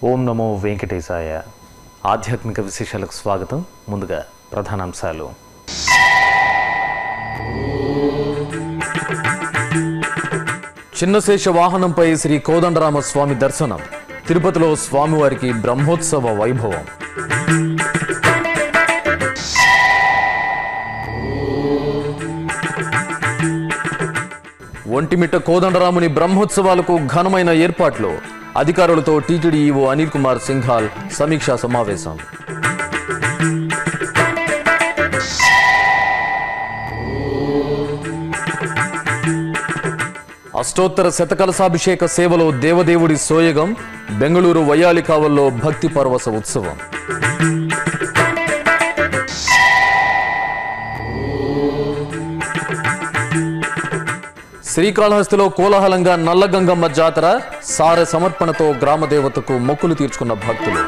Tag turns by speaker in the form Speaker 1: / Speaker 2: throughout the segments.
Speaker 1: ఓం నమో వెంకటేశాయ ఆధ్యాత్మిక విశేషాలకు స్వాగతం ముందుగా ప్రధానాంశాలు చిన్నశేష వాహనంపై శ్రీ కోదండరామ స్వామి దర్శనం తిరుపతిలో స్వామివారికి బ్రహ్మోత్సవ వైభవం ఒంటిమిట్ట కోదండరాముని బ్రహ్మోత్సవాలకు ఘనమైన ఏర్పాట్లు అధికారులతో టీటీడీ ఈవో అనిల్ కుమార్ సింఘాల్ సమీక్షా సమావేశం అష్టోత్తర శతకలసాభిషేక సేవలో దేవదేవుడి సోయగం బెంగళూరు వయ్యాలి కావల్లో భక్తి పర్వస ఉత్సవం శ్రీకాళహస్తిలో కోలాహలంగా నల్లగంగమ్మ జాతర సారె సమర్పణతో గ్రామదేవతకు మొక్కులు తీర్చుకున్న భక్తులు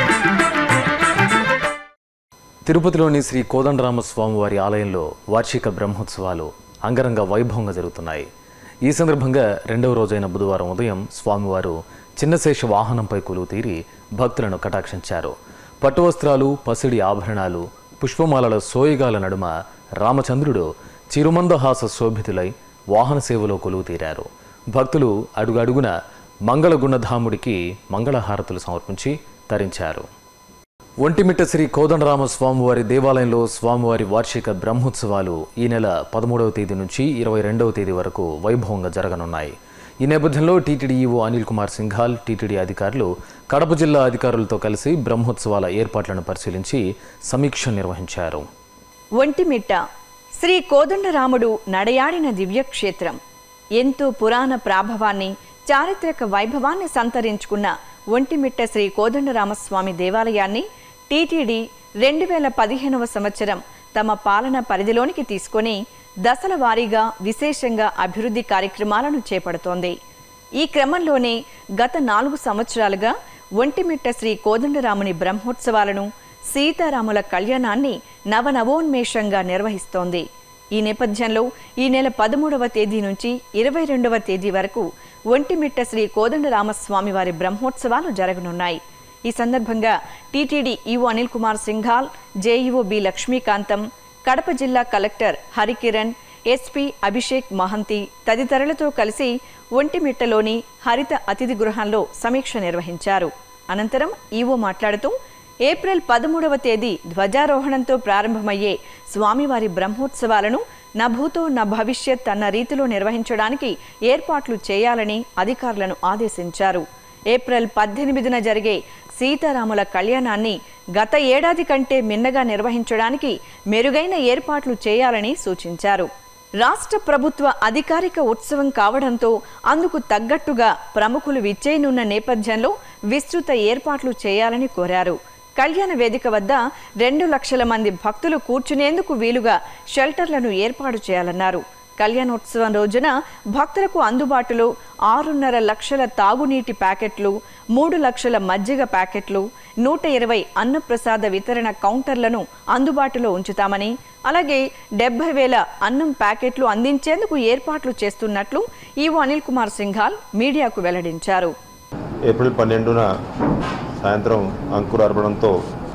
Speaker 1: తిరుపతిలోని శ్రీ కోదండరామ స్వామి వారి ఆలయంలో వార్షిక బ్రహ్మోత్సవాలు అంగరంగ వైభవంగా జరుగుతున్నాయి ఈ సందర్భంగా రెండవ రోజైన బుధవారం ఉదయం స్వామివారు చిన్నశేష వాహనంపై కొలువు తీరి భక్తులను కటాక్షించారు పట్టు వస్త్రాలు పసిడి ఆభరణాలు పుష్పమాలల సోయగాల నడుమ రామచంద్రుడు చిరుమందహాస శోభితులై వాహన సేవలో కొలువు తీరారు భక్తులు అడుగడుగున మంగళగుణధాముడికి మంగళహారతులు సమర్పించి తరించారు ఒంటిమిట్ట శ్రీ కోదండరామ స్వామివారి దేవాలయంలో స్వామివారి వార్షిక బ్రహ్మోత్సవాలు ఈ నెల పదమూడవ తేదీ నుంచి ఇరవై రెండవ తేదీ వరకు వైభవంగా జరగనున్నాయి ఈ నేపథ్యంలో TTD EO Anil Kumar Singhal TTD అధికారులు కడప జిల్లా అధికారులతో కలిసి బ్రహ్మోత్సవాల ఏర్పాట్లను పరిశీలించి సమీక్ష నిర్వహించారు
Speaker 2: ఒంటిమిట్ట శ్రీ కోదండరాముడు నడయాడిన దివ్యక్షేత్రం ఎంతో పురాణ ప్రాభవాన్ని చారిత్రక వైభవాన్ని సంతరించుకున్న ఒంటిమిట్ట శ్రీ కోదండరామస్వామి దేవాలయాన్ని టీటీడీ రెండు వేల పదిహేనవ సంవత్సరం తమ పాలన పరిధిలోనికి తీసుకొని దశల వారీగా విశేషంగా అభివృద్ధి కార్యక్రమాలను చేపడుతోంది ఈ క్రమంలోనే గత నాలుగు సంవత్సరాలుగా ఒంటిమిట్ట శ్రీ కోదండరాముని బ్రహ్మోత్సవాలను సీతారాముల కళ్యాణాన్ని నవనవోన్మేషంగా నిర్వహిస్తోంది ఈ నేపథ్యంలో ఈ నెల పదమూడవ తేదీ నుంచి ఇరవై రెండవ తేదీ వరకు ఒంటిమిట్ట శ్రీ కోదండరామస్వామి వారి బ్రహ్మోత్సవాలు జరగనున్నాయి ఈ సందర్భంగా TTD EO Anil Kumar Singhal JEO B Lakshmikantham Kadapa జిల్లా కలెక్టర్ హరికిరణ్ ఎస్పీ అభిషేక్ మహంతి తదితరులతో కలిసి ఒంటిమిట్టలోని హరిత అతిథి గృహంలో సమీక్ష నిర్వహించారు అనంతరం ఈవో మాట్లాడుతూ ఏప్రిల్ పదమూడవ తేదీ ధ్వజారోహణంతో ప్రారంభమయ్యే స్వామివారి బ్రహ్మోత్సవాలను నా భూతో నా భవిష్యత్ అన్న రీతిలో నిర్వహించడానికి ఏర్పాట్లు చేయాలని అధికారులను ఆదేశించారు ఏప్రిల్ పద్దెనిమిదిన జరిగే సీతారాముల కళ్యాణాన్ని గత ఏడాది కంటే మిన్నగా నిర్వహించడానికి మెరుగైన ఏర్పాట్లు చేయాలని సూచించారు రాష్ట్ర ప్రభుత్వ అధికారిక ఉత్సవం కావడంతో అందుకు తగ్గట్టుగా ప్రముఖులు విచ్చేయనున్న నేపథ్యంలో విస్తృత ఏర్పాట్లు చేయాలని కోరారు కళ్యాణ వేదిక వద్ద రెండు లక్షల మంది భక్తులు కూర్చునేందుకు వీలుగా షెల్టర్లను ఏర్పాటు చేయాలన్నారు కళ్యాణోత్సవం రోజున భక్తులకు అందుబాటులో ఆరున్నర లక్షల తాగునీటి ప్యాకెట్లు మూడు లక్షల మజ్జిగ ప్యాకెట్లు నూట ఇరవై అన్నప్రసాద వితరణ కౌంటర్లను అందుబాటులో ఉంచుతామని అలాగే డెబ్బై వేల అన్నం ప్యాకెట్లు అందించేందుకు ఏర్పాట్లు చేస్తున్నట్లు ఈవో అనిల్ కుమార్ సింఘాల్ మీడియాకు వెల్లడించారు
Speaker 3: ఏప్రిల్ పన్నెండున సాయంత్రం అంకురార్పణంతో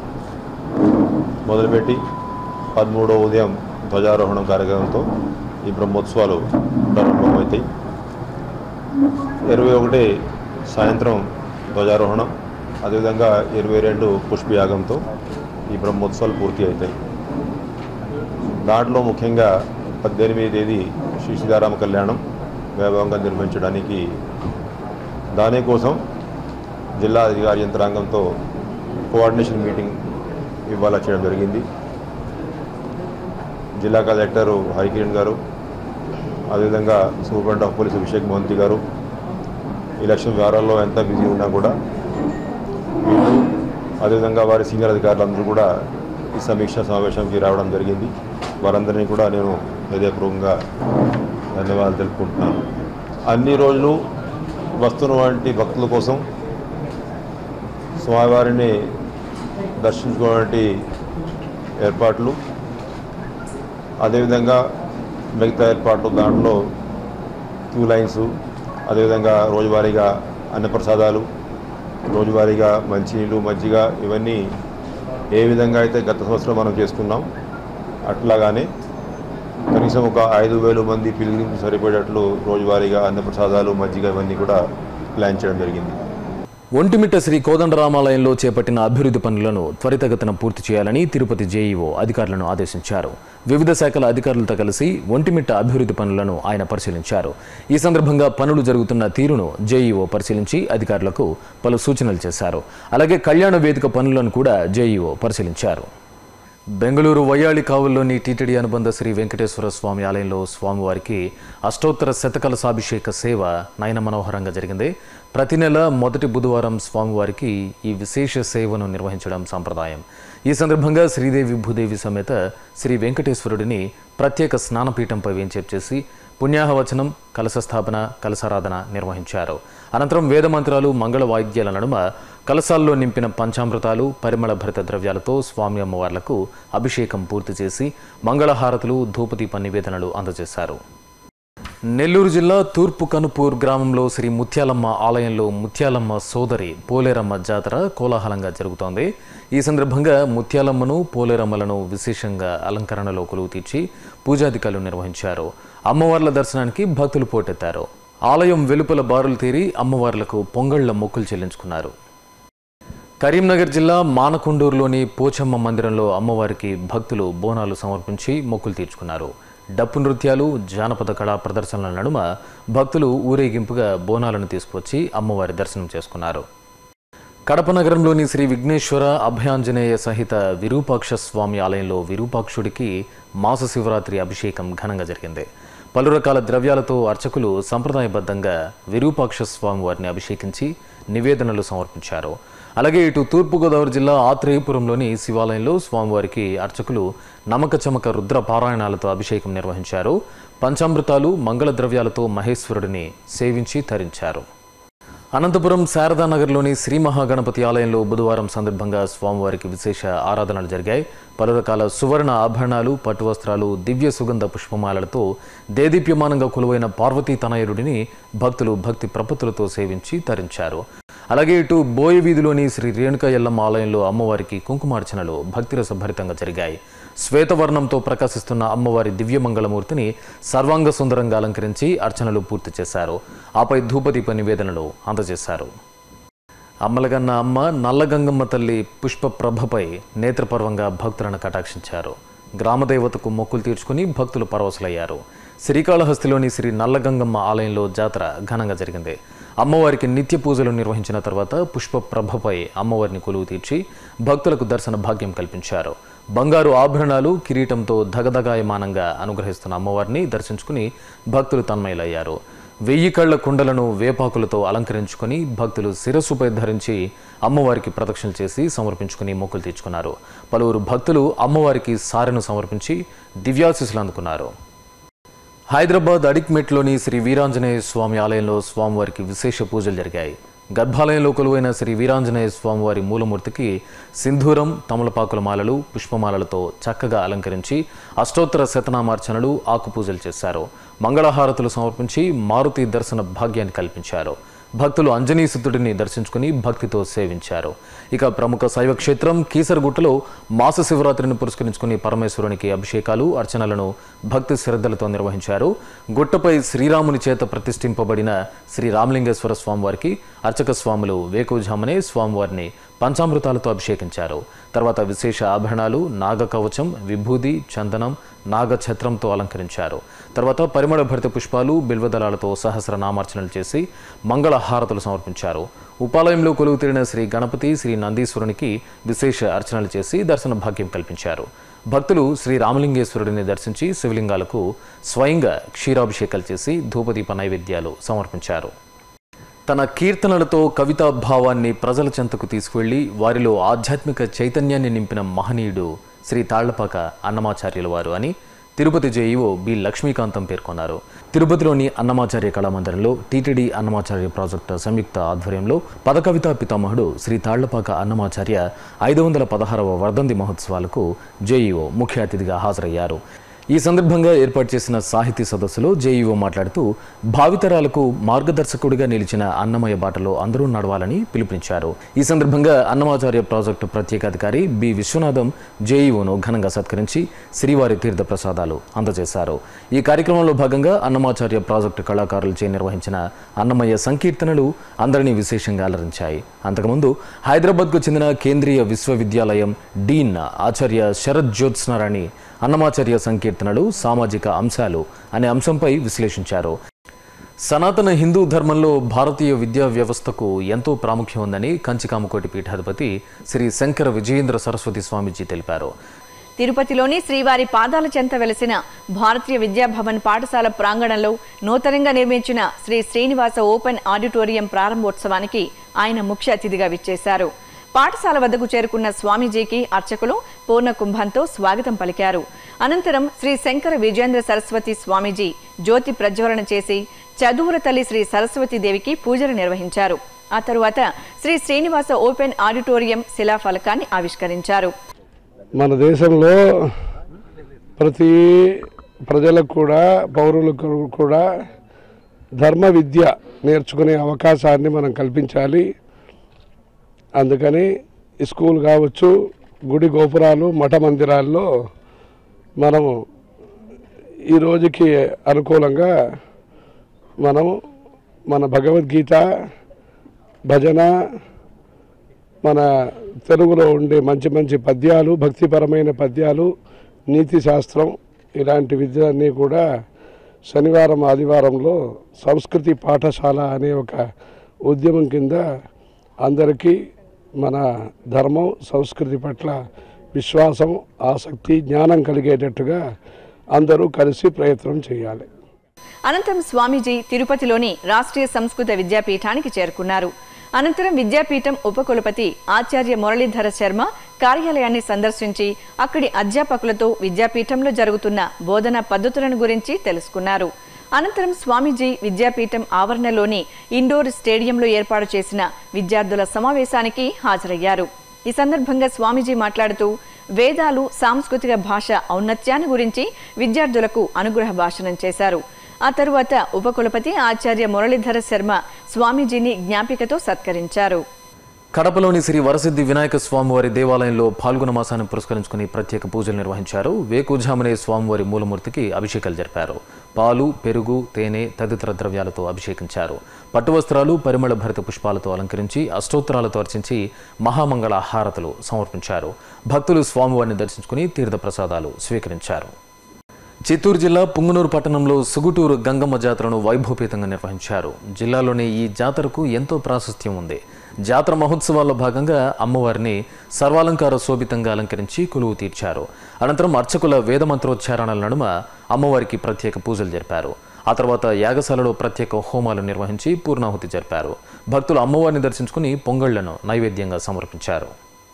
Speaker 3: మొదలుపెట్టి పదమూడో ఉదయం ధ్వజారోహణం కార్యక్రమంతో ఈ బ్రహ్మోత్సవాలు ప్రారంభమవుతాయి ఇరవై ఒకటి సాయంత్రం ధ్వజారోహణం అదేవిధంగా ఇరవై రెండు పుష్పయాగంతో ఈ బ్రహ్మోత్సవాలు పూర్తి అవుతాయి దాంట్లో ముఖ్యంగా పద్దెనిమిది తేదీ శ్రీ సీతారామ కళ్యాణం వైభవంగా నిర్వహించడానికి దానికోసం జిల్లా అధికారి యంత్రాంగంతో కోఆర్డినేషన్ మీటింగ్ ఇవాళ చేయడం జరిగింది జిల్లా కలెక్టరు హరికిరణ్ గారు అదేవిధంగా superintendent of police Abhishek Mahanti గారు ఎలక్షన్ వ్యవహారాల్లో ఎంత బిజీ ఉన్నా కూడా వీళ్ళు అదేవిధంగా వారి సీనియర్ అధికారులందరూ కూడా ఈ సమీక్ష సమావేశానికి రావడం జరిగింది వారందరినీ కూడా నేను హృదయపూర్వకంగా ధన్యవాదాలు తెలుపుకుంటున్నాను అన్ని రోజులు వస్తున్నటువంటి భక్తుల కోసం స్వామివారిని దర్శించుకోవడానికి ఏర్పాట్లు అదేవిధంగా మిగతా ఏర్పాట్లు దాంట్లో క్యూ లైన్స్ అదేవిధంగా రోజువారీగా అన్నప్రసాదాలు రోజువారీగా మంచినీళ్ళు మజ్జిగ ఇవన్నీ ఏ విధంగా అయితే గత సంవత్సరం మనం చేసుకున్నాం అట్లాగానే కనీసం ఒక ఐదు వేల మంది పిలిగ్రిమ్స్ సరిపడేట్లు రోజువారీగా అన్నప్రసాదాలు మజ్జిగ ఇవన్నీ కూడా ప్లాన్ చేయడం జరిగింది
Speaker 1: ఒంటిమిట్ట శ్రీ కోదండరామాలయంలో చేపట్టిన అభివృద్ధి పనులను త్వరితగతిన పూర్తి చేయాలని తిరుపతి జేఈఓ అధికారులను ఆదేశించారు వివిధ శాఖల అధికారులతో కలిసి ఒంటిమిట్ట అభివృద్ధి పనులను ఆయన పరిశీలించారు ఈ సందర్భంగా పనులు జరుగుతున్న తీరును జేఈఓ పరిశీలించి అధికారులకు పలు సూచనలు చేశారు అలాగే కళ్యాణ వేదిక పనులను కూడా జేఈఓ పరిశీలించారు బెంగళూరు వయ్యాళి కావుల్లోని టీటీడీ అనుబంధ శ్రీ వెంకటేశ్వర స్వామి ఆలయంలో స్వామివారికి అష్టోత్తర శతకలసాభిషేక సేవ నయన మనోహరంగా జరిగింది ప్రతి నెల మొదటి బుధవారం స్వామివారికి ఈ విశేష సేవను నిర్వహించడం సంప్రదాయం ఈ సందర్భంగా శ్రీదేవి భూదేవి సమేత శ్రీ వెంకటేశ్వరుడిని ప్రత్యేక స్నానపీఠంపై వేంచేపు చేసి పుణ్యాహవచనం కలశ స్థాపన కలశారాధన నిర్వహించారు అనంతరం వేద మంత్రాలు మంగళ వాయిద్యాల నడుమ కలశాల్లో నింపిన పంచామృతాలు పరిమళ భరిత ద్రవ్యాలతో స్వామి అమ్మవార్లకు అభిషేకం పూర్తి చేసి మంగళహారతులు ధూపదీప నివేదనలు అందజేశారు నెల్లూరు జిల్లా తూర్పు కనుపూర్ గ్రామంలో శ్రీ ముత్యాలమ్మ ఆలయంలో ముత్యాలమ్మ సోదరి పోలేరమ్మ జాతర కోలాహలంగా జరుగుతోంది ఈ సందర్భంగా ముత్యాలమ్మను పోలేరమ్మలను విశేషంగా అలంకరణలో కొలువు తీర్చి పూజాధికారులు నిర్వహించారు అమ్మవార్ల దర్శనానికి భక్తులు పోటెత్తారు ఆలయం వెలుపల బారులు తీరి అమ్మవార్లకు పొంగళ్ల మొక్కులు చెల్లించుకున్నారు కరీంనగర్ జిల్లా మానకొండూరులోని పోచమ్మ మందిరంలో అమ్మవారికి భక్తులు బోనాలు సమర్పించి మొక్కులు తీర్చుకున్నారు డప్పు నృత్యాలు జానపద కళా ప్రదర్శనల నడుమ భక్తులు ఊరేగింపుగా బోనాలను తీసుకువచ్చి అమ్మవారి దర్శనం చేసుకున్నారు కడప నగరంలోని శ్రీ విఘ్నేశ్వర అభయాంజనేయ సహిత విరూపాక్ష స్వామి ఆలయంలో విరూపాక్షుడికి మాస శివరాత్రి అభిషేకం ఘనంగా జరిగింది పలు రకాల ద్రవ్యాలతో అర్చకులు సంప్రదాయబద్ధంగా విరూపాక్ష స్వామి వారిని అభిషేకించి నివేదనలు సమర్పించారు అలాగే ఇటు తూర్పుగోదావరి జిల్లా ఆత్రేయపురంలోని శివాలయంలో స్వామివారికి అర్చకులు నమక చమక రుద్ర పారాయణాలతో అభిషేకం నిర్వహించారు పంచామృతాలు మంగళ ద్రవ్యాలతో మహేశ్వరుడిని సేవించి తరించారు అనంతపురం శారదానగర్లోని శ్రీ మహాగణపతి ఆలయంలో బుధవారం సందర్భంగా స్వామివారికి విశేష ఆరాధనలు జరిగాయి పలు రకాల సువర్ణ ఆభరణాలు పట్టు వస్త్రాలు దివ్య సుగంధ పుష్పమాలలతో దేదీప్యమానంగా కొలువైన పార్వతీ తనయుడిని భక్తులు భక్తి ప్రపత్తులతో సేవించి తరించారు అలాగే ఇటు బోయ వీధిలోని శ్రీ రేణుక ఎల్లమ్మ ఆలయంలో అమ్మవారికి కుంకుమార్చనలు భక్తిరస భరితంగా జరిగాయి శ్వేతవర్ణంతో ప్రకాశిస్తున్న అమ్మవారి దివ్యమంగళమూర్తిని సర్వాంగ సుందరంగా అలంకరించి అర్చనలు పూర్తి చేశారు ఆపై ధూపదీప నివేదనలు అందజేశారు అమ్మలగన్న అమ్మ నల్లగంగమ్మ తల్లి పుష్ప ప్రభపై నేత్రపర్వంగా భక్తులను కటాక్షించారు గ్రామదేవతకు మొక్కులు తీర్చుకుని భక్తులు పరవశులయ్యారు శ్రీకాళహస్తిలోని శ్రీ నల్లగంగమ్మ ఆలయంలో జాతర ఘనంగా జరిగింది అమ్మవారికి నిత్య పూజలు నిర్వహించిన తర్వాత పుష్ప ప్రభపై అమ్మవారిని కొలువు తీర్చి భక్తులకు దర్శన భాగ్యం కల్పించారు బంగారు ఆభరణాలు కిరీటంతో ధగధగాయమానంగా అనుగ్రహిస్తున్న అమ్మవారిని దర్శించుకుని భక్తులు తన్మయులయ్యారు వెయ్యి కళ్ళ కుండలను వేపాకులతో అలంకరించుకొని భక్తులు శిరస్సుపై ధరించి అమ్మవారికి ప్రదక్షిణలు చేసి సమర్పించుకుని మొక్కులు తీర్చుకున్నారు పలువురు భక్తులు అమ్మవారికి సారెను సమర్పించి దివ్యాశీస్సులు అందుకున్నారు హైదరాబాద్ అడిక్మెట్లోని శ్రీ వీరాంజనేయ స్వామి ఆలయంలో స్వామివారికి విశేష పూజలు జరిగాయి గర్భాలయంలో కొలువైన శ్రీ వీరాంజనేయ స్వామివారి మూలమూర్తికి సింధూరం తమలపాకుల మాలలు పుష్పమాలలతో చక్కగా అలంకరించి అష్టోత్తర శతనామార్చనలు ఆకుపూజలు చేశారు మంగళహారతులు సమర్పించి మారుతి దర్శన భాగ్యాన్ని కల్పించారు భక్తులు అంజనీసుతుడిని దర్శించుకుని భక్తితో సేవించారు ఇక ప్రముఖ శైవ క్షేత్రం కీసరగుట్టలో మాస శివరాత్రిని పురస్కరించుకుని పరమేశ్వరునికి అభిషేకాలు అర్చనలను భక్తి శ్రద్ధలతో నిర్వహించారు గుట్టపై శ్రీరాముని చేత ప్రతిష్ఠింపబడిన శ్రీ రామలింగేశ్వర స్వామివారికి అర్చక స్వాములు వేకుజామనే స్వామివారిని పంచామృతాలతో అభిషేకించారు తర్వాత విశేష ఆభరణాలు నాగ కవచం విభూది చందనం నాగ ఛత్రంతో అలంకరించారు తర్వాత పరిమళ భరిత పుష్పాలు బిల్వదళాలతో సహస్ర నామార్చనలు చేసి మంగళ హారతులు సమర్పించారు ఉపాలయంలో కొలువు తీరిన శ్రీ గణపతి శ్రీ నందీశ్వరునికి విశేష అర్చనలు చేసి దర్శన భాగ్యం కల్పించారు భక్తులు శ్రీ రామలింగేశ్వరుడిని దర్శించి శివలింగాలకు స్వయంగా క్షీరాభిషేకాలు చేసి ధూపదీప నైవేద్యాలు సమర్పించారు తన కీర్తనలతో కవితా భావాన్ని ప్రజల చెంతకు తీసుకువెళ్లి వారిలో ఆధ్యాత్మిక చైతన్యాన్ని నింపిన మహనీయుడు శ్రీ తాళ్లపాక అన్నమాచార్యుల వారు అని తిరుపతి జేఈఓ బి లక్ష్మీకాంతం పేర్కొన్నారు తిరుపతిలోని అన్నమాచార్య కళామందిరంలో టీటీడీ అన్నమాచార్య ప్రాజెక్టు సంయుక్త ఆధ్వర్యంలో పదకవితా పితామహుడు శ్రీ తాళ్లపాక అన్నమాచార్య ఐదు వందల పదహారవ వర్ధంతి మహోత్సవాలకు జేఈఓ ముఖ్య అతిథిగా హాజరయ్యారు ఈ సందర్భంగా ఏర్పాటు చేసిన సాహితీ సదస్సులో జేఈఓ మాట్లాడుతూ భావితరాలకు మార్గదర్శకుడిగా నిలిచిన అన్నమయ్య బాటలో అందరూ నడవాలని పిలుపునిచ్చారు ఈ సందర్భంగా అన్నమాచార్య ప్రాజెక్టు ప్రత్యేకాధికారి బి విశ్వనాథం జేఈఓను ఘనంగా సత్కరించి శ్రీవారి తీర్థ ప్రసాదాలు అందజేశారు ఈ కార్యక్రమంలో భాగంగా అన్నమాచార్య ప్రాజెక్టు కళాకారులచే నిర్వహించిన అన్నమయ్య సంకీర్తనలు అందరినీ విశేషంగా అలరించాయి అంతకుముందు హైదరాబాద్కు చెందిన కేంద్రీయ విశ్వవిద్యాలయం డీన్ ఆచార్య శరత్ జ్యోత్స్నారాణి అన్నమాచార్య సంకీర్తనలు సామాజిక అంశాలు అనే అంశంపై విశ్లేషించారు సనాతన హిందూ ధర్మంలో భారతీయ విద్యా వ్యవస్థకు ఎంతో ప్రాముఖ్యం ఉందని కంచికామకోటి పీఠాధిపతి శ్రీ శంకర విజయేంద్ర సరస్వతి స్వామీజీ తెలిపారు
Speaker 2: తిరుపతిలోని శ్రీవారి పాదాల చెంత వెలసిన భారతీయ విద్యాభవన్ పాఠశాల ప్రాంగణంలో నూతనంగా నిర్మించిన శ్రీ శ్రీనివాస ఓపెన్ ఆడిటోరియం ప్రారంభోత్సవానికి ఆయన ముఖ్య అతిథిగా విచ్చేశారు పాఠశాల వద్దకు చేరుకున్న స్వామీజీకి అర్చకులు పూర్ణ కుంభంతో స్వాగతం పలికారు అనంతరం శ్రీ శంకర విజేంద్ర సరస్వతి స్వామీజీ జ్యోతి ప్రజ్వలన చేసి చదువుల తల్లి శ్రీ సరస్వతీదేవికి పూజలు నిర్వహించారు ఆ తరువాత శ్రీ శ్రీనివాస ఓపెన్ ఆడిటోరియం శిలాఫలకాన్ని ఆవిష్కరించారు
Speaker 4: మన దేశంలో ప్రతి ప్రజలకు కూడా పౌరులకు కూడా ధర్మ విద్య నేర్చుకునే అవకాశాన్ని మనం కల్పించాలి అందుకని స్కూల్ కావచ్చు గుడి గోపురాలు మఠ మందిరాల్లో మనము ఈ రోజుకి అనుకూలంగా మనము మన భగవద్గీత భజన మన తెలుగులో ఉండే మంచి మంచి పద్యాలు భక్తిపరమైన పద్యాలు నీతి శాస్త్రం ఇలాంటి విద్యలన్నీ కూడా శనివారం ఆదివారంలో సంస్కృతి పాఠశాల అనే ఒక ఉద్యమం కింద అందరికీ మన ధర్మం సంస్కృతి పట్ల విశ్వాసం ఆసక్తి జ్ఞానం కలిగేటట్టుగా అందరూ కలిసి ప్రయత్నం చేయాలి
Speaker 2: అనంతరం స్వామీజీ తిరుపతిలోని రాష్ట్రీయ సంస్కృత విద్యాపీఠానికి చేరుకున్నారు అనంతరం విద్యాపీఠం ఉపకులపతి ఆచార్య మురళీధర శర్మ కార్యాలయాన్ని సందర్శించి అక్కడి అధ్యాపకులతో విద్యాపీఠంలో జరుగుతున్న బోధనా పద్ధతులను గురించి తెలుసుకున్నారు అనంతరం స్వామీజీ విద్యాపీఠం ఆవరణలోని ఇండోర్ స్టేడియంలో ఏర్పాటు చేసిన విద్యార్థుల సమావేశానికి హాజరయ్యారు ఈ సందర్భంగా స్వామీజీ మాట్లాడుతూ వేదాలు సాంస్కృతిక భాష ఔన్నత్యాన్ని గురించి విద్యార్థులకు అనుగ్రహ భాషణం చేశారు ఆ తరువాత ఉపకులపతి ఆచార్య మురళీధర శర్మ స్వామీజీని జ్ఞాపికతో సత్కరించారు
Speaker 1: కడపలోని శ్రీ వరసిద్ధి వినాయక స్వామివారి దేవాలయంలో పాల్గొన మాసాన్ని పురస్కరించుకుని ప్రత్యేక పూజలు నిర్వహించారు వేకుజామునే స్వామివారి మూలమూర్తికి అభిషేకాలు జరిపారు పాలు పెరుగు తేనె తదితర ద్రవ్యాలతో అభిషేకించారు పట్టు వస్త్రాలు పరిమళ భరిత పుష్పాలతో అలంకరించి అష్టోత్తరాలతో అర్చించి మహామంగళ హారతులు సమర్పించారు భక్తులు స్వామివారిని దర్శించుకుని తీర్థ ప్రసాదాలు స్వీకరించారు చిత్తూరు జిల్లా పుంగనూరు పట్టణంలో సుగుటూరు గంగమ్మ జాతరను వైభవపేతంగా నిర్వహించారు జిల్లాలోని ఈ జాతరకు ఎంతో ప్రాశస్త్యం ఉంది జాతర మహోత్సవాల్లో భాగంగా అమ్మవారిని సర్వాలంకార శోభితంగా అలంకరించి కొలువు తీర్చారు అనంతరం అర్చకుల వేదమంత్రోచ్చారణల నడుమ అమ్మవారికి ప్రత్యేక పూజలు జరిపారు ఆ తర్వాత యాగశాలలో ప్రత్యేక హోమాలు నిర్వహించి పూర్ణాహుతి జరిపారు భక్తులు అమ్మవారిని దర్శించుకుని పొంగళ్లను నైవేద్యంగా సమర్పించారు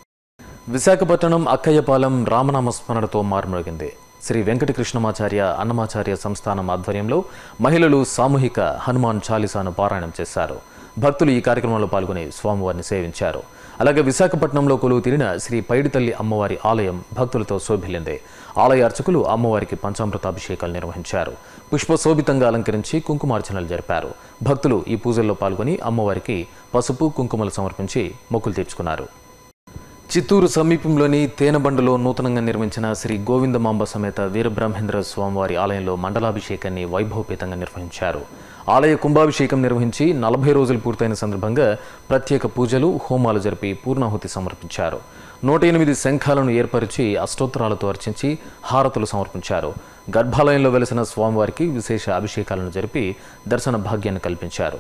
Speaker 1: విశాఖపట్నం అక్కయ్యపాలెం రామనామ స్మరణతో మారుమోగింది శ్రీ వెంకటకృష్ణమాచార్య అన్నమాచార్య సంస్థానం ఆధ్వర్యంలో మహిళలు సామూహిక హనుమాన్ చాలీసాను పారాయణం చేశారు భక్తులు ఈ కార్యక్రమంలో పాల్గొని స్వామివారిని సేవించారు అలాగే విశాఖపట్నంలో కొలువు తీరిన శ్రీ పైడితల్లి అమ్మవారి ఆలయం భక్తులతో శోభిల్లింది ఆలయ అర్చకులు అమ్మవారికి పంచామృతాభిషేకాలు నిర్వహించారు పుష్పశోభితంగా అలంకరించి కుంకుమార్చనలు జరిపారు భక్తులు ఈ పూజల్లో పాల్గొని అమ్మవారికి పసుపు కుంకుమలు సమర్పించి మొక్కులు తీర్చుకున్నారు చిత్తూరు సమీపంలోని తేనెబండలో నూతనంగా నిర్మించిన శ్రీ గోవిందమాంబ సమేత వీరబ్రహ్మేంద్ర స్వామివారి ఆలయంలో మండలాభిషేకాన్ని వైభవపేతంగా నిర్వహించారు ఆలయ కుంభాభిషేకం నిర్వహించి నలభై రోజులు పూర్తయిన సందర్భంగా ప్రత్యేక పూజలు హోమాలు జరిపి పూర్ణాహుతి సమర్పించారు నూట ఎనిమిది శంఖాలను ఏర్పరిచి అష్టోత్తరాలతో అర్చించి హారతులు సమర్పించారు గర్భాలయంలో వెలిసిన స్వామివారికి విశేష అభిషేకాలను జరిపి దర్శన భాగ్యాన్ని కల్పించారు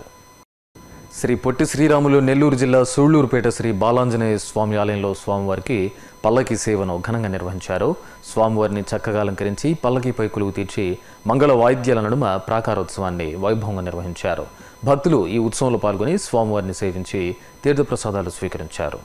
Speaker 1: శ్రీ పొట్టి శ్రీరాములు నెల్లూరు జిల్లా సూళ్లూరుపేట శ్రీ బాలాంజనేయ స్వామి ఆలయంలో స్వామివారికి పల్లకి సేవను ఘనంగా నిర్వహించారు స్వామివారిని చక్కగా అలంకరించి పల్లకిపై కొలువు తీర్చి మంగళ వాయిద్యాల నడుమ ప్రాకారోత్సవాన్ని వైభవంగా నిర్వహించారు భక్తులు ఈ ఉత్సవంలో పాల్గొని స్వామివారిని సేవించి తీర్థప్రసాదాలు స్వీకరించారు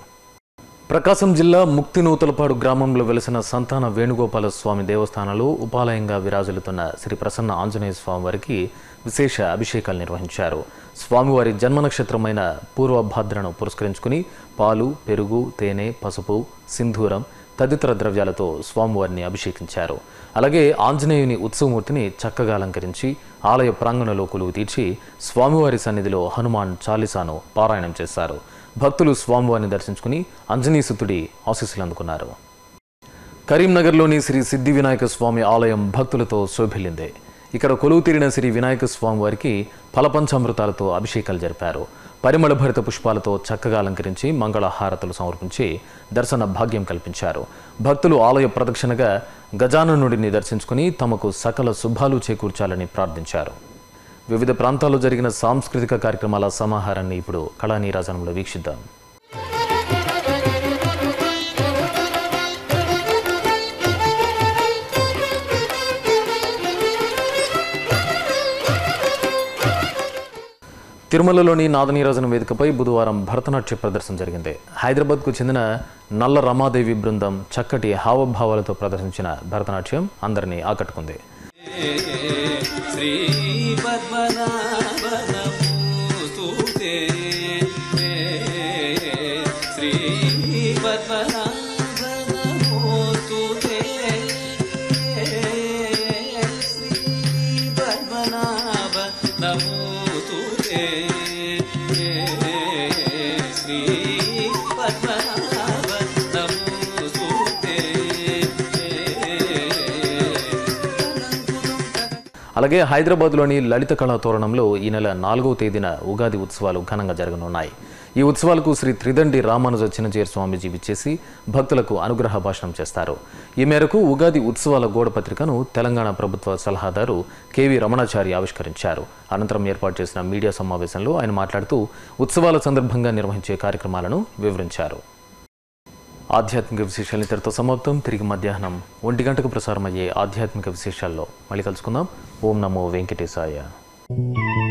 Speaker 1: ప్రకాశం జిల్లా ముక్తినూతలపాడు గ్రామంలో వెలిసిన సంతాన వేణుగోపాల స్వామి దేవస్థానంలో ఉపాలయంగా విరాజిల్లుతున్న శ్రీ ప్రసన్న ఆంజనేయ స్వామివారికి విశేష అభిషేకాలు నిర్వహించారు స్వామివారి జన్మ నక్షత్రమైన పూర్వభాద్రను పురస్కరించుకుని పాలు పెరుగు తేనె పసుపు సింధూరం తదితర ద్రవ్యాలతో స్వామివారిని అభిషేకించారు అలాగే ఆంజనేయుని ఉత్సవమూర్తిని చక్కగా అలంకరించి ఆలయ ప్రాంగణంలో కొలువు తీర్చి స్వామివారి సన్నిధిలో హనుమాన్ చాలీసాను పారాయణం చేశారు భక్తులు స్వామివారిని దర్శించుకుని అంజనీసుతుడి ఆశీస్సులు అందుకున్నారు కరీంనగర్లోని శ్రీ సిద్ధి వినాయక స్వామి ఆలయం భక్తులతో శోభిల్లింది ఇక్కడ కొలువు తీరిన శ్రీ వినాయక స్వామి వారికి ఫలపంచామృతాలతో అభిషేకాలు జరిపారు పరిమళ భరిత పుష్పాలతో చక్కగా అలంకరించి మంగళ హారతులు సమర్పించి దర్శన భాగ్యం కల్పించారు భక్తులు ఆలయ ప్రదక్షిణగా గజాననుడిని దర్శించుకుని తమకు సకల శుభాలు చేకూర్చాలని ప్రార్థించారు వివిధ ప్రాంతాల్లో జరిగిన సాంస్కృతిక కార్యక్రమాల సమాహారాన్ని ఇప్పుడు కళానీరాజనంలో వీక్షిద్దాం తిరుమలలోని నాదనీరాజన వేదికపై బుధవారం భరతనాట్య ప్రదర్శన జరిగింది హైదరాబాద్కు చెందిన నల్ల రమాదేవి బృందం చక్కటి హావభావాలతో ప్రదర్శించిన భరతనాట్యం అందరినీ ఆకట్టుకుంది
Speaker 5: శ్రీ పద్మనాభనమోస్తుతే శ్రీ పద్మనాభనమోస్తుతే శ్రీ పద్మనాభ నమోస్తుతే శ్రీ పద్మనాభ నమోస్తుతే
Speaker 1: అలాగే హైదరాబాద్లోని లలిత కళా తోరణంలో ఈ నెల నాలుగవ తేదీన ఉగాది ఉత్సవాలు ఘనంగా జరగనున్నాయి ఈ ఉత్సవాలకు శ్రీ త్రిదండి రామానుజ చిన్నజీర స్వామీజీ విచ్చేసి భక్తులకు అనుగ్రహ భాషణం చేస్తారు ఈ మేరకు ఉగాది ఉత్సవాల గోడపత్రికను తెలంగాణ ప్రభుత్వ సలహాదారు కెవి రమణాచారి ఆవిష్కరించారు అనంతరం ఏర్పాటు చేసిన మీడియా సమావేశంలో ఆయన మాట్లాడుతూ ఉత్సవాల సందర్భంగా నిర్వహించే కార్యక్రమాలను వివరించారు ఆధ్యాత్మిక విశేషాలు ఇంతటితో సమాప్తం తిరిగి మధ్యాహ్నం ఒంటి గంటకు ప్రసారమయ్యే ఆధ్యాత్మిక విశేషాల్లో మళ్ళీ కలుసుకుందాం ఓం నమో వెంకటేశాయ